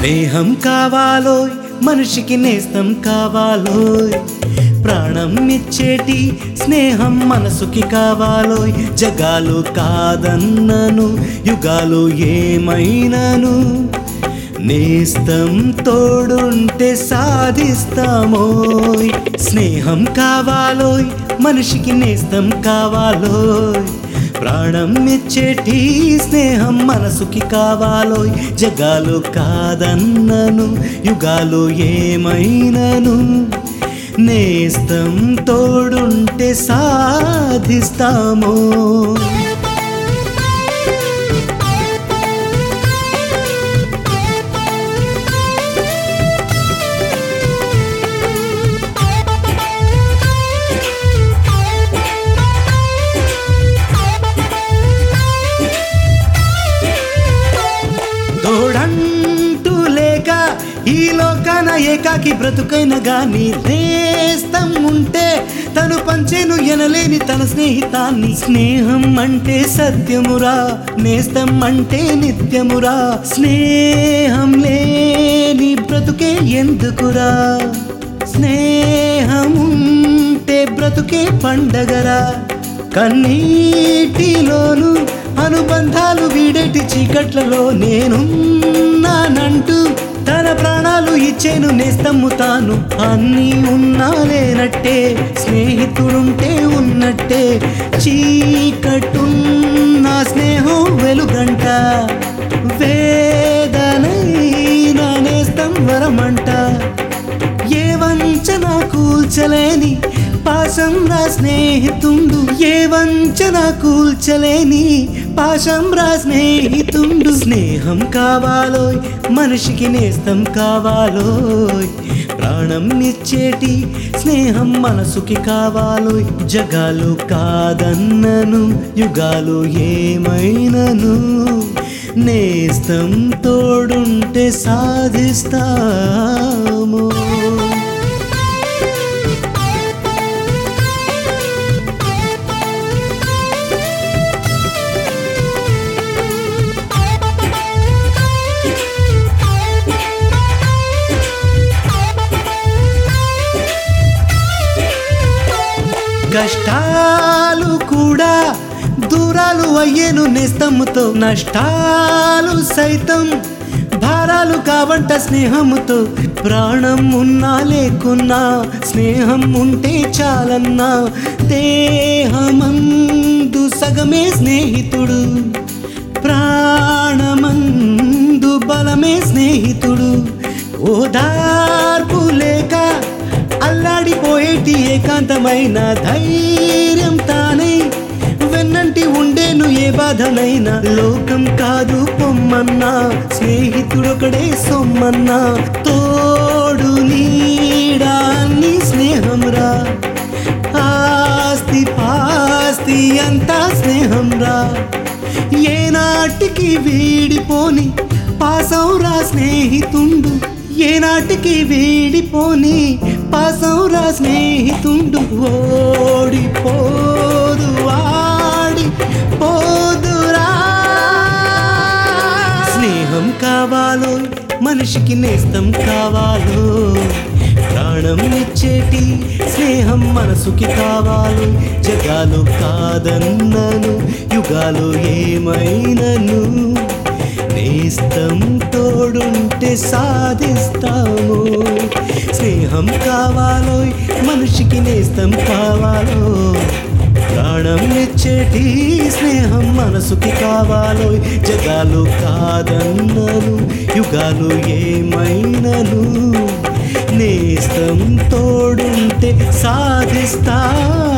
స్నేహం కావాలోయ్ మనిషికి నేస్తం కావాలోయ్ ప్రాణం ఇచ్చేటి స్నేహం మనసుకి కావాలోయ్ జగాలు కాదన్నను యుగాలు ఏమైనను నేస్తం తోడుంటే సాధిస్తామోయ్ స్నేహం కావాలోయ్ మనిషికి నేస్తం కావాలోయ్ ప్రాణం ఇచ్చేటి స్నేహం మనసుకి కావాలోయ్ జగాలు కాదన్నను యుగాలు ఏమైనను నేస్తం తోడుంటే సాధిస్తామో తోడంటూ లేక ఈ లోకాన ఏకాకి బ్రతుకైన గాని నేస్తం ఉంటే తను పంచేను ఎనలేని తన స్నేహితాన్ని స్నేహం అంటే సత్యమురా నేస్తం అంటే నిత్యమురా స్నేహం లేని బ్రతుకే ఎందుకురా స్నేహం ఉంటే బ్రతుకే పండగరా కన్నీటిలోను అనుబంధాలు వీడేటి చీకట్లలో నేనున్నానంటూ తన ప్రాణాలు ఇచ్చేను నేస్తమ్ము తాను అన్నీ ఉన్నా లేనట్టే స్నేహితుడుంటే ఉన్నట్టే చీకటున్న స్నేహం వెలుగంట వేదనైన నేస్తం వరమంట ఏ వంచన కూల్చలేని పాశం రా స్నేహితుండు ఏ వంచన కూల్చలేని పాశం రా స్నేహితుండు స్నేహం కావాలోయ్ మనిషికి నేస్తం కావాలోయ్ ప్రాణం ఇచ్చేటి స్నేహం మనసుకి కావాలోయ్ జగాలు కాదన్నను యుగాలు ఏమైనను నేస్తం తోడుంటే సాధిస్తాము కష్టాలు కూడా దూరాలు అయ్యేను నేస్తముతో నష్టాలు సైతం భారాలు కావంట స్నేహముతో ప్రాణం ఉన్నా లేకున్నా స్నేహం ఉంటే చాలన్నా దేహమందు సగమే స్నేహితుడు ప్రాణమందు బలమే స్నేహితుడు ఓదార్పు లేక అల్లాడిపోయేటి ఏకాంతమైన ధైర్యం తానే వెన్నంటి ఉండేను ఏ బాధనైనా లోకం కాదు పొమ్మన్నా స్నేహితుడొకడే సొమ్మన్నా తోడు నీడాన్ని స్నేహం రా ఆస్తి పాస్తి అంతా స్నేహం రా ఏనాటికి వీడిపోని పాసౌరా స్నేహితుండు ఏనాటికి వీడిపోని పాసౌరా స్నేహితుండు ఓడిపోదు వాడి పోదురా స్నేహం కావాలో మనిషికి నేస్తం కావాలో ప్రాణం ఇచ్చేటి స్నేహం మనసుకి కావాలి జగాలు కాదన్నను యుగాలు ఏమైనను నేస్తం తోడుంటే సాధిస్తాము స్నేహం కావాలో మనిషికి నేస్తం కావాలో ప్రాణం ఇచ్చేటి స్నేహం మనసుకి కావాలో జగాలు కాదన్నను యుగాలు ఏమైనను నేస్తం తోడుంటే సాధిస్తా